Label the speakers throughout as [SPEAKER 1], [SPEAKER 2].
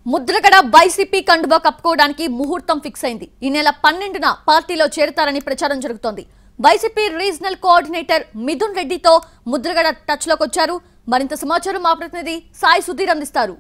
[SPEAKER 1] Mudragada YCP కండువా కప్పుకోవడానికి ముహూర్తం fix అయింది ఈ నెల పన్నెండున పార్టీలో చేరతారని ప్రచారం జరుగుతోంది వైసీపీ రీజనల్ కోఆర్డినేటర్ మిథున్ రెడ్డితో ముద్రగడ టచ్ లోకి వచ్చారు మరింత సమాచారం మా ప్రతినిధి సాయి సుధీర్ అందిస్తారు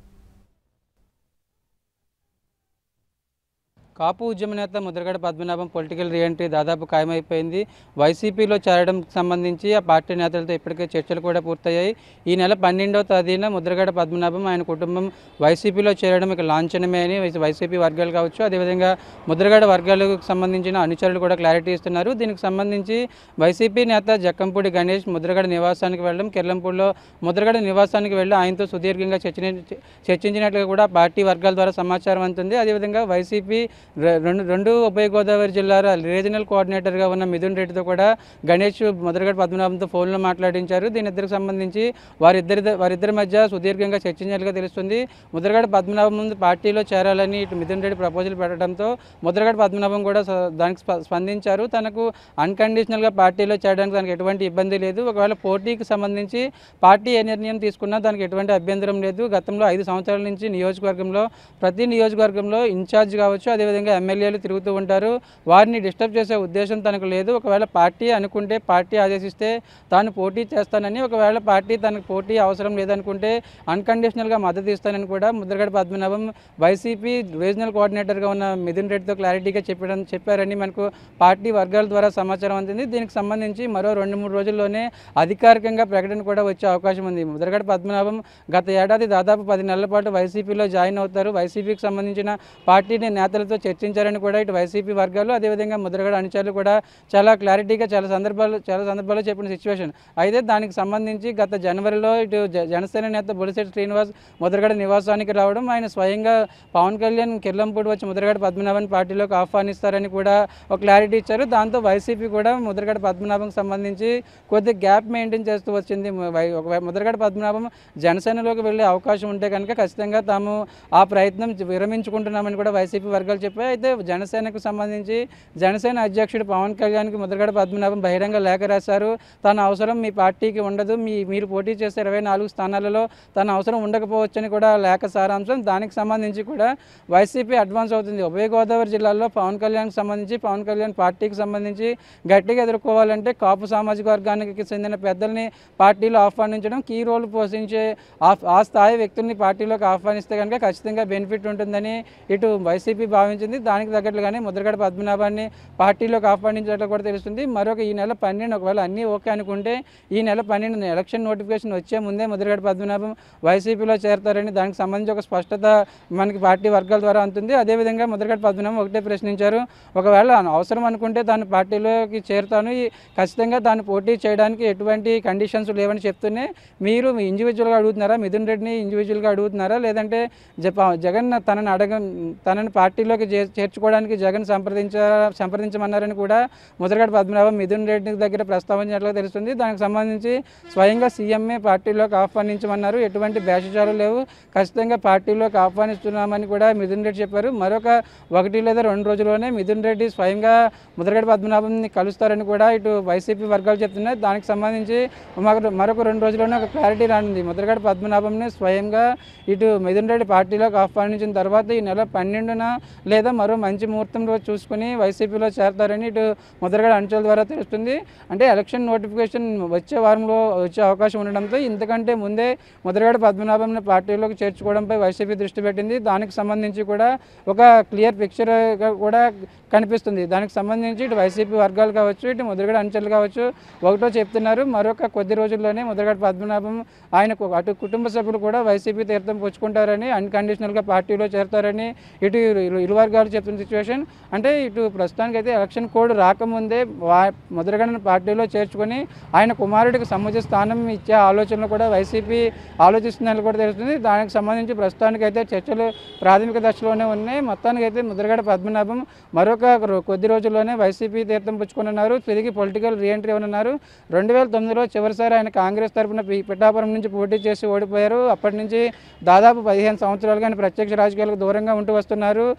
[SPEAKER 2] కాపు ఉద్యమ నేత ముద్రగడ పద్మనాభం పొలిటికల్ రీఎంట్రీ దాదాపు ఖాయమైపోయింది వైసీపీలో చేరడంకి సంబంధించి ఆ పార్టీ నేతలతో ఇప్పటికే చర్చలు కూడా పూర్తయ్యాయి ఈ నెల పన్నెండవ తేదీన ముద్రగడ పద్మనాభం ఆయన కుటుంబం వైసీపీలో చేరడం ఇక లాంఛనమే అని వై- వైసీపీ వర్గాలు కావచ్చు అదేవిధంగా ముద్రగడ వర్గాలకు సంబంధించిన అనుచరులు కూడా క్లారిటీ ఇస్తున్నారు దీనికి సంబంధించి వైసీపీ నేత జక్కంపూడి గణేష్ ముద్రగడ నివాసానికి వెళ్ళడం కిర్లంపూడిలో ముద్రగడ నివాసానికి వెళ్ళి ఆయనతో సుదీర్ఘంగా చర్చని చర్చించినట్లుగా కూడా పార్టీ వర్గాల ద్వారా సమాచారం అందుతుంది అదేవిధంగా వైసీపీ రె- రెండు రెండు ఉభయ గోదావరి జిల్లాల రీజనల్ కోఆర్డినేటర్గా ఉన్న మిథున్ రెడ్డితో కూడా గణేష్ ముద్రగడ పద్మనాభంతో ఫోన్లో మాట్లాడించారు దీని ఇద్దరికి సంబంధించి వారిద్దరి వారిద్దరి మధ్య సుదీర్ఘంగా చర్చించినట్లుగా తెలుస్తుంది ముద్రగడ పద్మనాభం ముందు పార్టీలో చేరాలని ఇటు మిథున్ రెడ్డి ప్రపోజల్ పెట్టడంతో ముద్రగడ పద్మనాభం కూడా స- దానికి స్ప- స్పందించారు తనకు అన్కండిషనల్గా పార్టీలో చేరడానికి తనకు ఎటువంటి ఇబ్బంది లేదు ఒకవేళ పోటీకి సంబంధించి పార్టీ ఏ నిర్ణయం తీసుకున్నా దానికి ఎటువంటి అభ్యంతరం లేదు గతంలో ఐదు సంవత్సరాల నుంచి నియోజకవర్గంలో ప్రతి నియోజకవర్గంలో ఇన్ఛార్జ్ కావచ్చు అదేవిధంగా ఎమ్మెల్యేలు తిరుగుతూ ఉంటారు వారిని డిస్టర్బ్ చేసే ఉద్దేశం తనకు లేదు ఒకవేళ పార్టీ అనుకుంటే పార్టీ ఆదేశిస్తే తాను పోటీ చేస్తానని ఒకవేళ పార్టీ తనకు పోటీ అవసరం లేదనుకుంటే అన్కండిషనల్గా మద్దతు ఇస్తానని కూడా ముద్రగడ పద్మనాభం వైసీపీ రీజనల్ కోఆర్డినేటర్గా ఉన్న మిథున్ రెడ్డితో క్లారిటీగా చెప్పడం చెప్పారని మనకు పార్టీ వర్గాల ద్వారా సమాచారం అందింది దీనికి సంబంధించి మరో రెండు మూడు రోజుల్లోనే అధికారికంగా ప్రకటన కూడా వచ్చే అవకాశం ఉంది ముద్రగడ పద్మనాభం గత ఏడాది దాదాపు పది నెలల పాటు వైసీపీలో జాయిన్ అవుతారు వైసీపీకి సంబంధించిన పార్టీని నేతలతో చర్చించారని కూడా ఇటు వైసీపీ వర్గాలు అదేవిధంగా ముద్రగడ అనుచరులు కూడా చాలా క్లారిటీగా చాలా సందర్భాలు చాలా సందర్భాల్లో చెప్పిన సిచ్యువేషన్ అయితే దానికి సంబంధించి గత జనవరిలో ఇటు జ- జనసేన నేత బొలిశెట్టి శ్రీనివాస్ ముద్రగడ నివాసానికి రావడం ఆయన స్వయంగా పవన్ కళ్యాణ్ కిర్లంపూడి వచ్చి ముద్రగడ పద్మనాభన్ పార్టీలోకి ఆహ్వానిస్తారని కూడా ఒక క్లారిటీ ఇచ్చారు దాంతో వైసీపీ కూడా ముద్రగడ పద్మనాభంకి సంబంధించి కొద్ది గ్యాప్ మెయింటైన్ చేస్తూ వచ్చింది ము- వై- ఒక ముద్రగడ పద్మనాభం జనసేనలోకి వెళ్ళే అవకాశం ఉంటే కనుక ఖచ్చితంగా తాము ఆ ప్రయత్నం చ- విరమించుకుంటున్నామని కూడా వైసీపీ వర్గాలు చెప్పాయి అయితే జనసేనకు సంబంధించి జనసేన అధ్యక్షుడు పవన్ కళ్యాణ్కి ముద్రగడ పద్మనాభం బహిరంగ లేఖ రాశారు తన అవసరం మీ పార్టీకి ఉండదు మీ మీరు పోటీ చేసే ఇరవై నాలుగు స్థానాలలో తన అవసరం ఉండకపోవచ్చని కూడా లేఖ సారాంశం దానికి సంబంధించి కూడా వైసీపీ అడ్వాన్స్ అవుతుంది ఉభయ గోదావరి జిల్లాలో పవన్ కళ్యాణ్కి సంబంధించి పవన్ కళ్యాణ్ పార్టీకి సంబంధించి గట్టిగా ఎదుర్కోవాలంటే కాపు సామాజిక వర్గానికి చెందిన పెద్దల్ని పార్టీలో ఆహ్వానించడం కీ రోల్ పోషించే ఆ- ఆ స్థాయి వ్యక్తుల్ని పార్టీలోకి ఆహ్వానిస్తే కనుక ఖచ్చితంగా బెనిఫిట్ ఉంటుందని ఇటు వైసీపీ భావించింది దానికి తగ్గట్లుగానే ముద్రగడ పద్మనాభాన్ని పార్టీలోకి ఆహ్వానించినట్లు కూడా తెలుస్తుంది మరొక ఈ నెల పన్నెండు ఒకవేళ అన్నీ ఓకే అనుకుంటే ఈ నెల పన్నెండు ఎలక్షన్ నోటిఫికేషన్ వచ్చే ముందే ముద్రగడ పద్మనాభం వైసీపీలో చేరతారని దానికి సంబంధించి ఒక స్పష్టత మనకి పార్టీ వర్గాల ద్వారా అందుతుంది అదేవిధంగా ముద్రగడ పద్మనాభం ఒకటే ప్రశ్నించారు ఒకవేళ అవసరం అనుకుంటే తాను పార్టీలోకి చేరుతాను ఈ- ఖచ్చితంగా తాను పోటీ చేయడానికి ఎటువంటి కండిషన్స్ లేవని చెప్తూనే మీరు మీ ఇండివిజువల్గా అడుగుతున్నారా మిథున్ రెడ్డిని ఇండివిజువల్గా అడుగుతున్నారా లేదంటే జప- జగన్ తనని అడగ తనని పార్టీలోకి చే- చేర్చుకోవడానికి జగన్ సంప్రదించ సంప్రదించమన్నారని కూడా ముద్రగడ పద్మనాభం మిథున్ రెడ్డి దగ్గర ప్రస్తావించినట్లుగా తెలుస్తుంది దానికి సంబంధించి స్వయంగా సీఎంఏ పార్టీలోకి ఆహ్వానించమన్నారు ఎటువంటి భేషజాలు లేవు ఖచ్చితంగా పార్టీలోకి ఆహ్వానిస్తున్నామని కూడా మిథున్ రెడ్డి చెప్పారు మరొక ఒకటి లేదా రెండు రోజుల్లోనే మిథున్ రెడ్డి స్వయంగా ముద్రగడ పద్మనాభంని కలుస్తారని కూడా ఇటు వైసీపీ వర్గాలు చెప్తున్నాయి దానికి సంబంధించి మాకు మరొక రెండు రోజుల్లోనే ఒక క్లారిటీ రానుంది ముద్రగడ పద్మనాభంని స్వయంగా ఇటు మిథున్ రెడ్డి పార్టీలోకి ఆహ్వానించిన తర్వాత ఈ నెల పన్నెండున లేదా మరో మంచి ముహూర్తంలో చూసుకుని వైసీపీలో చేరతారని ఇటు ముద్రగడ అంచెల ద్వారా తెలుస్తుంది అంటే ఎలక్షన్ నోటిఫికేషన్ వచ్చే వారంలో వచ్చే అవకాశం ఉండడంతో ఇంతకంటే ముందే ముద్రగడ పద్మనాభంని పార్టీలోకి చేర్చుకోవడంపై వైసీపీ దృష్టి పెట్టింది దానికి సంబంధించి కూడా ఒక క్లియర్ పిక్చర్ కూడా కనిపిస్తుంది దానికి సంబంధించి ఇటు వైసీపీ వర్గాలు కావచ్చు ఇటు ముద్రగడ అంచెలు కావచ్చు ఒకటో చెప్తున్నారు మరొక కొద్ది రోజుల్లోనే ముద్రగడ పద్మనాభం ఆయనకు అటు కుటుంబ సభ్యులు కూడా వైసీపీ తీర్థం పుచ్చుకుంటారని అన్కండిషనల్గా పార్టీలో చేరతారని ఇటు ఇరు ఇరు వర్గాలు చెప్తున్న సిచ్యువేషన్ అంటే ఇటు ప్రస్తుతానికి అయితే ఎలక్షన్ కోడ్ రాకముందే వా ముద్రగడని పార్టీలో చేర్చుకొని ఆయన కుమారుడికి సముచిత స్థానం ఇచ్చే ఆలోచనలు కూడా వైసీపీ ఆలోచిస్తున్నట్లు కూడా తెలుస్తుంది దానికి సంబంధించి ప్రస్తుతానికి అయితే చర్చలు ప్రాథమిక దశలోనే ఉన్నాయి మొత్తానికి అయితే ముద్రగడ పద్మనాభం మరొక రో- కొద్ది రోజుల్లోనే వైసీపీ తీర్థం పుచ్చుకున్నారు తిరిగి పొలిటికల్ రీఎంట్రీ ఉన్నారు రెండు వేల తొమ్మిదిలో చివరిసారి ఆయన కాంగ్రెస్ తరఫున పి- పిఠాపురం నుంచి పోటీ చేసి ఓడిపోయారు అప్పటి నుంచి దాదాపు పదిహేను సంవత్సరాలుగా ఆయన ప్రత్యక్ష రాజకీయాలకు దూరంగా ఉంటూ వస్తున్నారు గత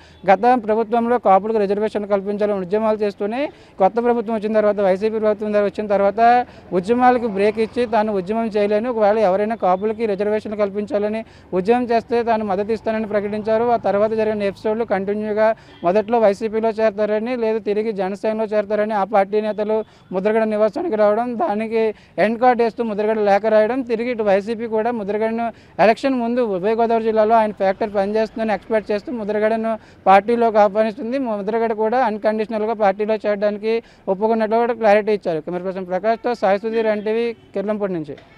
[SPEAKER 2] గత ప్రభుత్వంలో కాపులకు రిజర్వేషన్ కల్పించాలని ఉద్యమాలు చేస్తూనే కొత్త ప్రభుత్వం వచ్చిన తర్వాత వైసీపీ ప్రభుత్వం ద్వారా వచ్చిన తర్వాత ఉద్యమాలకు బ్రేక్ ఇచ్చి తాను ఉద్యమం చేయలేను ఒకవేళ ఎవరైనా కాపులకి రిజర్వేషన్ కల్పించాలని ఉద్యమం చేస్తే తాను మద్దతు ఇస్తానని ప్రకటించారు ఆ తర్వాత జరిగిన ఎపిసోడ్లు కంటిన్యూగా మొదట్లో వైసీపీలో చేరతారని లేదు తిరిగి జనసేనలో చేరతారని ఆ పార్టీ నేతలు ముద్రగడ నివాసానికి రావడం దానికి ఎండ్ కార్డ్ వేస్తూ ముద్రగడ లేఖ రాయడం తిరిగి ఇటు వైసీపీ కూడా ముద్రగడను ఎలక్షన్ ముందు ఉభయ గోదావరి జిల్లాలో ఆయన ఫ్యాక్టరీ పనిచేస్తుందని ఎక్స్పెక్ట్ చేస్తూ ముద్రగడను పార్టీలోకి ఆహ్వానిస్తుంది ముద్రగడ కూడా అన్కండిషనల్గా పార్టీలో చేరడానికి ఒప్పుకున్నట్లు కూడా క్లారిటీ ఇచ్చారు కెమెరా పర్సన్ ప్రకాష్తో సాయి సుధీర్ ఎన్టీవీ కిర్లంపూడి నుంచి